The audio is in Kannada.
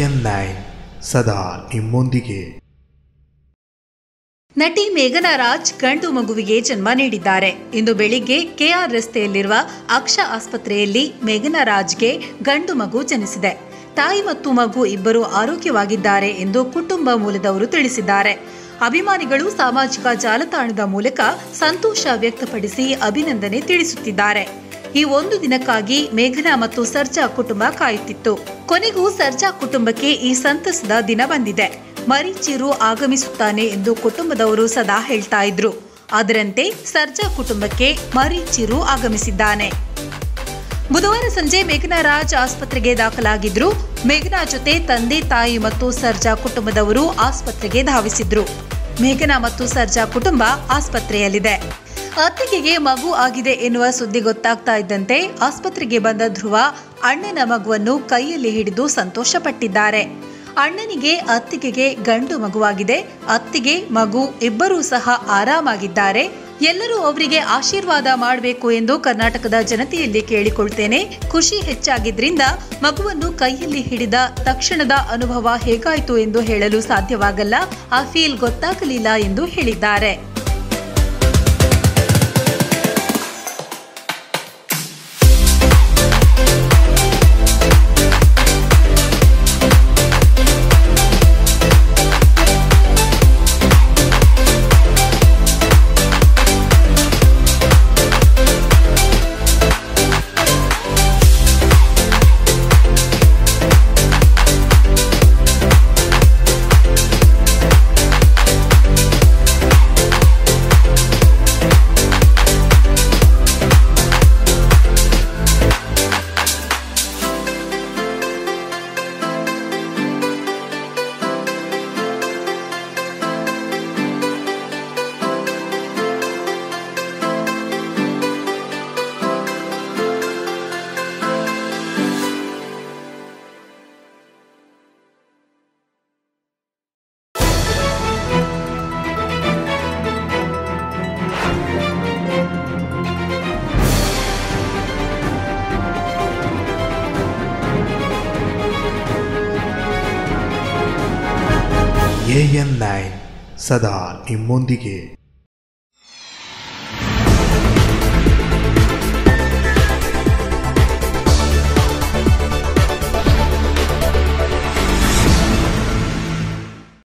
ಎಎನ್ ನೈನ್ ಸದಾ ನಿಮ್ಮೊಂದಿಗೆ ನಟಿ ಮೇಘನಾ ರಾಜ್ ಗಂಡು ಮಗುವಿಗೆ ಜನ್ಮ ನೀಡಿದ್ದಾರೆ ಇಂದು ಬೆಳಿಗ್ಗೆ ಕೆಆರ್ ರಸ್ತೆಯಲ್ಲಿರುವ ಅಕ್ಷ ಆಸ್ಪತ್ರೆಯಲ್ಲಿ ಮೇಘನಾ ರಾಜ್ಗೆ ಗಂಡು ಮಗು ಜನಿಸಿದೆ ತಾಯಿ ಮತ್ತು ಮಗು ಇಬ್ಬರು ಆರೋಗ್ಯವಾಗಿದ್ದಾರೆ ಎಂದು ಕುಟುಂಬ ಮೂಲದವರು ತಿಳಿಸಿದ್ದಾರೆ ಅಭಿಮಾನಿಗಳು ಸಾಮಾಜಿಕ ಜಾಲತಾಣದ ಮೂಲಕ ಸಂತೋಷ ವ್ಯಕ್ತಪಡಿಸಿ ಅಭಿನಂದನೆ ತಿಳಿಸುತ್ತಿದ್ದಾರೆ ಈ ಒಂದು ದಿನಕ್ಕಾಗಿ ಮೇಘನಾ ಮತ್ತು ಸರ್ಜಾ ಕುಟುಂಬ ಕಾಯುತ್ತಿತ್ತು ಕೊನೆಗೂ ಸರ್ಜಾ ಕುಟುಂಬಕ್ಕೆ ಈ ಸಂತಸದ ದಿನ ಬಂದಿದೆ ಮರಿಚಿರು ಆಗಮಿಸುತ್ತಾನೆ ಎಂದು ಕುಟುಂಬದವರು ಸದಾ ಹೇಳ್ತಾ ಇದ್ರು ಅದರಂತೆ ಸರ್ಜಾ ಕುಟುಂಬಕ್ಕೆ ಮರಿಚಿರು ಆಗಮಿಸಿದ್ದಾನೆ ಬುಧವಾರ ಸಂಜೆ ಮೇಘನಾ ರಾಜ್ ಆಸ್ಪತ್ರೆಗೆ ದಾಖಲಾಗಿದ್ರು ಮೇಘನಾ ಜೊತೆ ತಂದೆ ತಾಯಿ ಮತ್ತು ಸರ್ಜಾ ಕುಟುಂಬದವರು ಆಸ್ಪತ್ರೆಗೆ ಧಾವಿಸಿದ್ರು ಮೇಘನಾ ಮತ್ತು ಸರ್ಜಾ ಕುಟುಂಬ ಆಸ್ಪತ್ರೆಯಲ್ಲಿದೆ ಅತ್ತಿಗೆಗೆ ಮಗು ಆಗಿದೆ ಎನ್ನುವ ಸುದ್ದಿ ಗೊತ್ತಾಗ್ತಾ ಇದ್ದಂತೆ ಆಸ್ಪತ್ರೆಗೆ ಬಂದ ಧ್ರುವ ಅಣ್ಣನ ಮಗುವನ್ನು ಕೈಯಲ್ಲಿ ಹಿಡಿದು ಸಂತೋಷಪಟ್ಟಿದ್ದಾರೆ ಅಣ್ಣನಿಗೆ ಅತ್ತಿಗೆಗೆ ಗಂಡು ಮಗುವಾಗಿದೆ ಅತ್ತಿಗೆ ಮಗು ಇಬ್ಬರೂ ಸಹ ಆರಾಮಾಗಿದ್ದಾರೆ ಎಲ್ಲರೂ ಅವರಿಗೆ ಆಶೀರ್ವಾದ ಮಾಡಬೇಕು ಎಂದು ಕರ್ನಾಟಕದ ಜನತೆಯಲ್ಲಿ ಕೇಳಿಕೊಳ್ತೇನೆ ಖುಷಿ ಹೆಚ್ಚಾಗಿದ್ರಿಂದ ಮಗುವನ್ನು ಕೈಯಲ್ಲಿ ಹಿಡಿದ ತಕ್ಷಣದ ಅನುಭವ ಹೇಗಾಯಿತು ಎಂದು ಹೇಳಲು ಸಾಧ್ಯವಾಗಲ್ಲ ಆ ಫೀಲ್ ಗೊತ್ತಾಗಲಿಲ್ಲ ಎಂದು ಹೇಳಿದ್ದಾರೆ ಎಎನ್ ನೈನ್ ಸದಾ ನಿಮ್ಮೊಂದಿಗೆ